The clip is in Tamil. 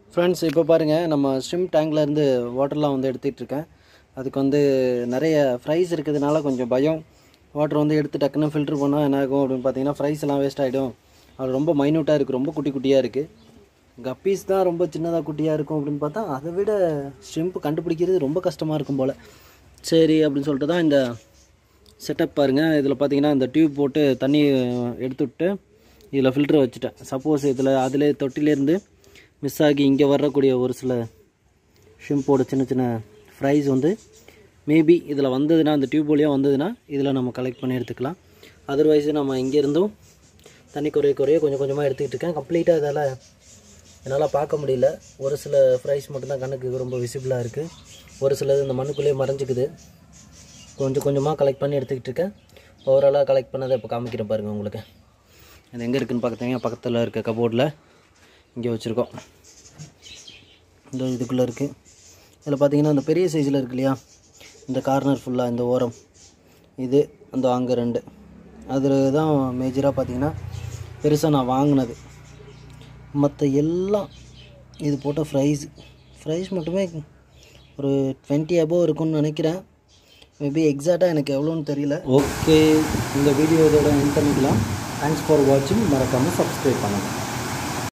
ஃப்ரெண்ட்ஸ் இப்போ பாருங்கள் நம்ம ஸ்விம் டேங்க்லேருந்து வாட்டர்லாம் வந்து எடுத்துகிட்டு இருக்கேன் அதுக்கு வந்து நிறைய ஃப்ரைஸ் இருக்கிறதுனால கொஞ்சம் பயம் வாட்டர் வந்து எடுத்து டக்குன்னு ஃபில்டர் பண்ணால் என்ன ஆகும் அப்படின்னு பார்த்தீங்கன்னா ஃப்ரைஸ் எல்லாம் வேஸ்ட் ஆகிடும் அது ரொம்ப மைன்யூட்டாக இருக்குது ரொம்ப குட்டி குட்டியாக இருக்குது கப்பீஸ் தான் ரொம்ப சின்னதாக குட்டியாக இருக்கும் அப்படின்னு பார்த்தா அதை விட ஷ்ரிம்ப் கண்டுபிடிக்கிறது ரொம்ப கஷ்டமாக இருக்கும் போல் சரி அப்படின்னு சொல்லிட்டு தான் இந்த செட்டப் பாருங்கள் இதில் பார்த்தீங்கன்னா இந்த டியூப் போட்டு தண்ணி எடுத்து விட்டு இதில் ஃபில்டர் வச்சுட்டேன் சப்போஸ் இதில் அதிலே தொட்டிலேருந்து மிஸ் ஆகி இங்கே வரக்கூடிய ஒரு சில ஷிம்போட சின்ன சின்ன ஃப்ரைஸ் வந்து மேபி இதில் வந்ததுன்னா அந்த டியூப் வழியாக வந்ததுன்னா இதில் நம்ம கலெக்ட் பண்ணி எடுத்துக்கலாம் அதர்வைஸ் நம்ம இங்கேருந்தும் தண்ணி குறைய குறைய கொஞ்சம் கொஞ்சமாக எடுத்துக்கிட்டு இருக்கேன் கம்ப்ளீட்டாக இதால் என்னால் பார்க்க முடியல ஒரு சில ஃப்ரைஸ் மட்டும்தான் கண்ணுக்கு ரொம்ப விசிபிளாக இருக்குது ஒரு சிலது இந்த மண்ணுக்குள்ளேயே மறைஞ்சிக்குது கொஞ்சம் கொஞ்சமாக கலெக்ட் பண்ணி எடுத்துக்கிட்டு இருக்கேன் ஓவராலாக கலெக்ட் பண்ணதை இப்போ காமிக்கிறேன் பாருங்கள் உங்களுக்கு அது எங்கே இருக்குதுன்னு பார்த்தீங்கன்னா பக்கத்தில் இருக்க கபோர்டில் இங்கே வச்சுருக்கோம் இந்த இதுக்குள்ளே இருக்குது இதில் பார்த்தீங்கன்னா அந்த பெரிய சைஸில் இருக்கு இல்லையா இந்த கார்னர் ஃபுல்லாக இந்த ஓரம் இது அந்த அங்கே ரெண்டு அதில் தான் மேஜராக பார்த்தீங்கன்னா பெருசாக நான் வாங்கினது மற்ற எல்லாம் இது போட்ட ஃப்ரைஸ் ஃப்ரைஸ் மட்டுமே ஒரு டுவெண்ட்டி அபோவ் இருக்கும்னு நினைக்கிறேன் மேபி எக்ஸாக்டாக எனக்கு எவ்வளோன்னு தெரியல ஓகே இந்த வீடியோ இதோட என் பண்ணிக்கலாம் தேங்க்ஸ் ஃபார் வாட்சிங் மறக்காமல் சப்ஸ்கிரைப் பண்ணுங்கள்